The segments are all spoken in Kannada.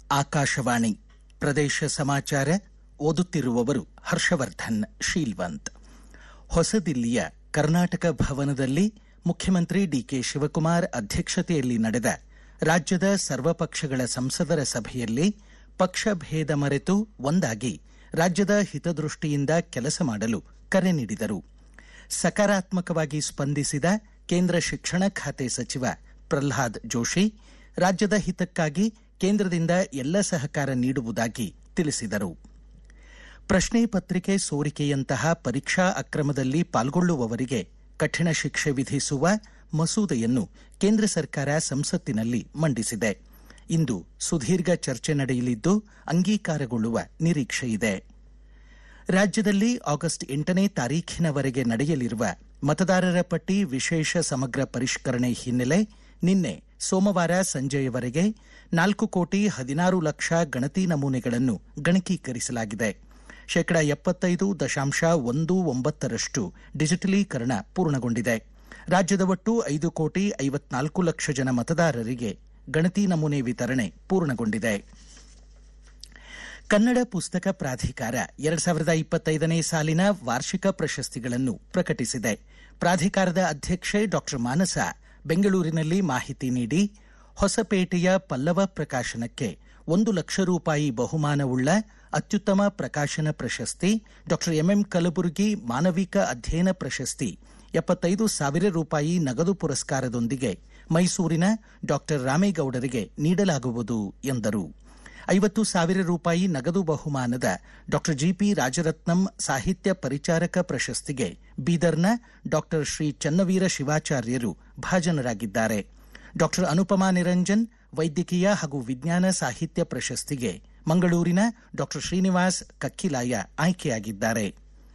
ಆಕಾಶವಾಣಿ ಪ್ರದೇಶ ಸಮಾಚಾರ ಓದುತ್ತಿರುವವರು ಹರ್ಷವರ್ಧನ್ ಶೀಲ್ವಂತ್ ಹೊಸದಿಲ್ಲಿಯ ಕರ್ನಾಟಕ ಭವನದಲ್ಲಿ ಮುಖ್ಯಮಂತ್ರಿ ಡಿಕೆ ಶಿವಕುಮಾರ್ ಅಧ್ಯಕ್ಷತೆಯಲ್ಲಿ ನಡೆದ ರಾಜ್ಯದ ಸರ್ವಪಕ್ಷಗಳ ಸಂಸದರ ಸಭೆಯಲ್ಲಿ ಪಕ್ಷ ಭೇದ ಮರೆತು ಒಂದಾಗಿ ರಾಜ್ಯದ ಹಿತದೃಷ್ಟಿಯಿಂದ ಕೆಲಸ ಮಾಡಲು ಕರೆ ನೀಡಿದರು ಸಕಾರಾತ್ಮಕವಾಗಿ ಸ್ಪಂದಿಸಿದ ಕೇಂದ್ರ ಶಿಕ್ಷಣ ಖಾತೆ ಸಚಿವ ಪ್ರಲ್ಹಾದ್ ಜೋಶಿ ರಾಜ್ಯದ ಹಿತಕ್ಕಾಗಿ ಕೇಂದ್ರದಿಂದ ಎಲ್ಲ ಸಹಕಾರ ನೀಡುವುದಾಗಿ ತಿಳಿಸಿದರು ಪ್ರಶ್ನೆ ಪತ್ರಿಕೆ ಸೋರಿಕೆಯಂತಹ ಪರೀಕ್ಷಾ ಅಕ್ರಮದಲ್ಲಿ ಪಾಲ್ಗೊಳ್ಳುವವರಿಗೆ ಕಠಿಣ ಶಿಕ್ಷೆ ವಿಧಿಸುವ ಮಸೂದೆಯನ್ನು ಕೇಂದ್ರ ಸರ್ಕಾರ ಸಂಸತ್ತಿನಲ್ಲಿ ಮಂಡಿಸಿದೆ ಇಂದು ಸುದೀರ್ಘ ಚರ್ಚೆ ನಡೆಯಲಿದ್ದು ಅಂಗೀಕಾರಗೊಳ್ಳುವ ನಿರೀಕ್ಷೆಯಿದೆ ರಾಜ್ಯದಲ್ಲಿ ಆಗಸ್ಟ್ ಎಂಟನೇ ತಾರೀಖಿನವರೆಗೆ ನಡೆಯಲಿರುವ ಮತದಾರರ ಪಟ್ಟಿ ವಿಶೇಷ ಸಮಗ್ರ ಪರಿಷ್ಕರಣೆ ಹಿನ್ನೆಲೆ ನಿನ್ನೆ ಸೋಮವಾರ ಸಂಜೆಯವರೆಗೆ ನಾಲ್ಕು ಕೋಟಿ ಹದಿನಾರು ಲಕ್ಷ ಗಣತಿ ನಮೂನೆಗಳನ್ನು ಗಣಕೀಕರಿಸಲಾಗಿದೆ ಶೇಕಡ ಎಪ್ಪತ್ತೈದು ದಶಾಂಶ ಒಂದು ಒಂಬತ್ತರಷ್ಟು ಡಿಜಿಟಲೀಕರಣ ಪೂರ್ಣಗೊಂಡಿದೆ ರಾಜ್ಯದ ಒಟ್ಟು ಐದು ಕೋಟಿ ಐವತ್ನಾಲ್ಕು ಲಕ್ಷ ಜನ ಮತದಾರರಿಗೆ ಗಣತಿ ನಮೂನೆ ವಿತರಣೆ ಪೂರ್ಣಗೊಂಡಿದೆ ಕನ್ನಡ ಪುಸ್ತಕ ಪ್ರಾಧಿಕಾರ ಎರಡ್ ಸಾವಿರದ ಇಪ್ಪತ್ತೈದನೇ ಸಾಲಿನ ವಾರ್ಷಿಕ ಪ್ರಶಸ್ತಿಗಳನ್ನು ಪ್ರಕಟಿಸಿದೆ ಪ್ರಾಧಿಕಾರದ ಅಧ್ಯಕ್ಷೆ ಡಾಕ್ಟರ್ ಮಾನಸ ಬೆಂಗಳೂರಿನಲ್ಲಿ ಮಾಹಿತಿ ನೀಡಿ ಹೊಸಪೇಟೆಯ ಪಲ್ಲವ ಪ್ರಕಾಶನಕ್ಕೆ ಒಂದು ಲಕ್ಷ ರೂಪಾಯಿ ಬಹುಮಾನವುಳ್ಳ ಅತ್ಯುತ್ತಮ ಪ್ರಕಾಶನ ಪ್ರಶಸ್ತಿ ಡಾಕ್ಟರ್ ಎಂಎಂ ಕಲಬುರ್ಗಿ ಮಾನವಿಕ ಅಧ್ಯಯನ ಪ್ರಶಸ್ತಿ ಎಪ್ಪತ್ತೈದು ಸಾವಿರ ರೂಪಾಯಿ ನಗದು ಪುರಸ್ಕಾರದೊಂದಿಗೆ ಮೈಸೂರಿನ ಡಾಕ್ಟರ್ ರಾಮೇಗೌಡರಿಗೆ ನೀಡಲಾಗುವುದು ಎಂದರು ಐವತ್ತು ಸಾವಿರ ರೂಪಾಯಿ ನಗದು ಬಹುಮಾನದ ಡಾಕ್ಟರ್ ಜಿಪಿ ರಾಜರತ್ನಂ ಸಾಹಿತ್ಯ ಪರಿಚಾರಕ ಪ್ರಶಸ್ತಿಗೆ ಬೀದರ್ನ ಡಾಕ್ಟರ್ ಶ್ರೀ ಚನ್ನವೀರ ಶಿವಾಚಾರ್ಯರು ಭಾಜನರಾಗಿದ್ದಾರೆ ಡಾಕ್ಟರ್ ಅನುಪಮಾ ನಿರಂಜನ್ ವೈದ್ಯಕೀಯ ಹಾಗೂ ವಿಜ್ಞಾನ ಸಾಹಿತ್ಯ ಪ್ರಶಸ್ತಿಗೆ ಮಂಗಳೂರಿನ ಡಾಕ್ಟರ್ ಶ್ರೀನಿವಾಸ್ ಕಕ್ಕಿಲಾಯ ಆಯ್ಕೆಯಾಗಿದ್ದಾರೆ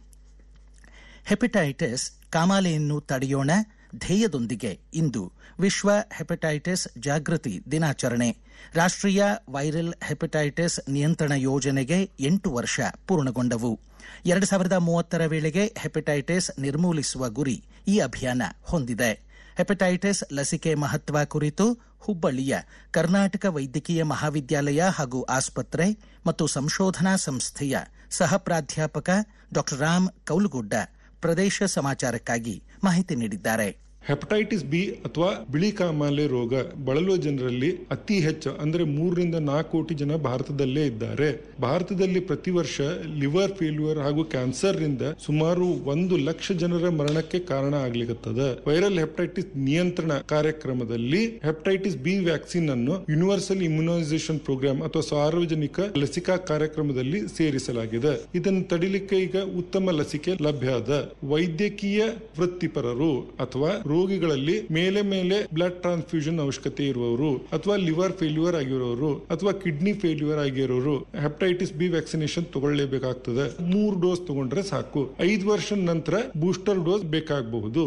ಹೆಪಟೈಟಿಸ್ ಕಾಮಾಲೆಯನ್ನು ತಡೆಯೋಣ ಧ್ಯೇಯದೊಂದಿಗೆ ಇಂದು ವಿಶ್ವ ಹೆಪಟೈಟಿಸ್ ಜಾಗೃತಿ ದಿನಾಚರಣೆ ರಾಷ್ಟ್ರೀಯ ವೈರಲ್ ಹೆಪಟೈಟಿಸ್ ನಿಯಂತ್ರಣ ಯೋಜನೆಗೆ ಎಂಟು ವರ್ಷ ಪೂರ್ಣಗೊಂಡವು ಎರಡು ಸಾವಿರದ ಮೂವತ್ತರ ವೇಳೆಗೆ ಹೆಪಟೈಟಿಸ್ ನಿರ್ಮೂಲಿಸುವ ಗುರಿ ಈ ಅಭಿಯಾನ ಹೊಂದಿದೆ ಹೆಪಟೈಟಿಸ್ ಲಸಿಕೆ ಮಹತ್ವ ಕುರಿತು ಹುಬ್ಬಳ್ಳಿಯ ಕರ್ನಾಟಕ ವೈದ್ಯಕೀಯ ಮಹಾವಿದ್ಯಾಲಯ ಹಾಗೂ ಆಸ್ಪತ್ರೆ ಮತ್ತು ಸಂಶೋಧನಾ ಸಂಸ್ಥೆಯ ಸಹ ಪ್ರಾಧ್ಯಾಪಕ ಡಾಕ್ಟರ್ ರಾಮ್ ಕೌಲುಗುಡ್ಡ ಪ್ರದೇಶ ಸಮಾಚಾರಕ್ಕಾಗಿ ಮಾಹಿತಿ ನೀಡಿದ್ದಾರೆ ಹೆಪಟೈಟಿಸ್ ಬಿ ಅಥವಾ ಬಿಳಿ ಕಾಮಾಲೆ ರೋಗ ಬಳಲುವ ಜನರಲ್ಲಿ ಅತಿ ಹೆಚ್ಚು ಅಂದ್ರೆ ಮೂರರಿಂದ ನಾಲ್ಕು ಕೋಟಿ ಜನ ಭಾರತದಲ್ಲೇ ಇದ್ದಾರೆ ಭಾರತದಲ್ಲಿ ಪ್ರತಿ ವರ್ಷ ಲಿವರ್ ಫೇಲ್ಯೂರ್ ಹಾಗೂ ಕ್ಯಾನ್ಸರ್ ರಿಂದ ಸುಮಾರು ಒಂದು ಲಕ್ಷ ಜನರ ಮರಣಕ್ಕೆ ಕಾರಣ ಆಗ್ಲಿಕತ್ತದ ವೈರಲ್ ಹೆಪಟೈಟಿಸ್ ನಿಯಂತ್ರಣ ಕಾರ್ಯಕ್ರಮದಲ್ಲಿ ಹೆಪಟೈಟಿಸ್ ಬಿ ವ್ಯಾಕ್ಸಿನ್ ಅನ್ನು ಯೂನಿವರ್ಸಲ್ ಇಮ್ಯುನೈಸೇಷನ್ ಪ್ರೋಗ್ರಾಮ್ ಅಥವಾ ಸಾರ್ವಜನಿಕ ಲಸಿಕಾ ಕಾರ್ಯಕ್ರಮದಲ್ಲಿ ಸೇರಿಸಲಾಗಿದೆ ಇದನ್ನು ತಡಿಲಿಕ್ಕೆ ಈಗ ಉತ್ತಮ ಲಸಿಕೆ ಲಭ್ಯ ಅದ ವೈದ್ಯಕೀಯ ವೃತ್ತಿಪರರು ಅಥವಾ ರೋಗಿಗಳಲ್ಲಿ ಮೇಲೆ ಮೇಲೆ ಬ್ಲಡ್ ಟ್ರಾನ್ಸ್ಫ್ಯೂಷನ್ ಅವಶ್ಯಕತೆ ಇರುವವರು ಅಥವಾ ಲಿವರ್ ಫೇಲ್ಯೂರ್ ಆಗಿರೋರು ಅಥವಾ ಕಿಡ್ನಿ ಫೇಲ್ಯೂರ್ ಆಗಿರೋರು ಹೆಪಟೈಟಿಸ್ ಬಿ ವ್ಯಾಕ್ಸಿನೇಷನ್ ತಗೊಳ್ಳೇಬೇಕಾಗ್ತದೆ ಮೂರು ಡೋಸ್ ತಗೊಂಡ್ರೆ ಸಾಕು ಐದು ವರ್ಷ ನಂತರ ಬೂಸ್ಟರ್ ಡೋಸ್ ಬೇಕಾಗಬಹುದು